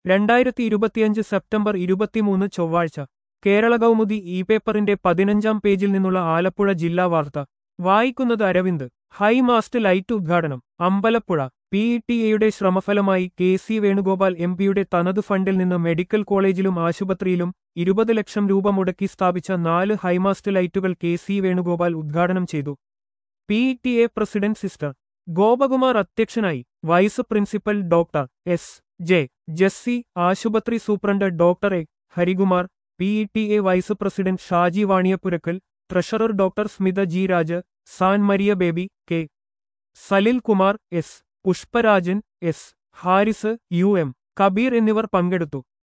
രണ്ടായിരത്തി ഇരുപത്തിയഞ്ച് സെപ്റ്റംബർ ഇരുപത്തിമൂന്ന് ചൊവ്വാഴ്ച കേരള കൗമുദി ഇ പേപ്പറിന്റെ പതിനഞ്ചാം പേജിൽ നിന്നുള്ള ആലപ്പുഴ ജില്ലാ വാർത്ത വായിക്കുന്നത് അരവിന്ദ് ഹൈമാസ്റ്റ് ലൈറ്റ് ഉദ്ഘാടനം അമ്പലപ്പുഴ പി ഇ ടി എയുടെ ശ്രമഫലമായി കെ സി വേണുഗോപാൽ എം പിയുടെ തനത് ഫണ്ടിൽ നിന്ന് മെഡിക്കൽ കോളേജിലും ആശുപത്രിയിലും ഇരുപത് ലക്ഷം രൂപ മുടക്കി സ്ഥാപിച്ച നാല് ഹൈമാസ്റ്റ് ലൈറ്റുകൾ കെ സി വേണുഗോപാൽ ഉദ്ഘാടനം ചെയ്തു P E T A president sister Gopakumar അധ്യക്ഷനായി vice principal doctor S J Jessy ആശുപത്രി superintendent doctor A Harikumar P E T A vice president Shaji Vaniyapurakkal treasurer doctor Smitha G Raj San Maria Baby K Salil Kumar S Pushparajan S Haris U M Kabeer എന്നിവർ പങ്കെടുത്തു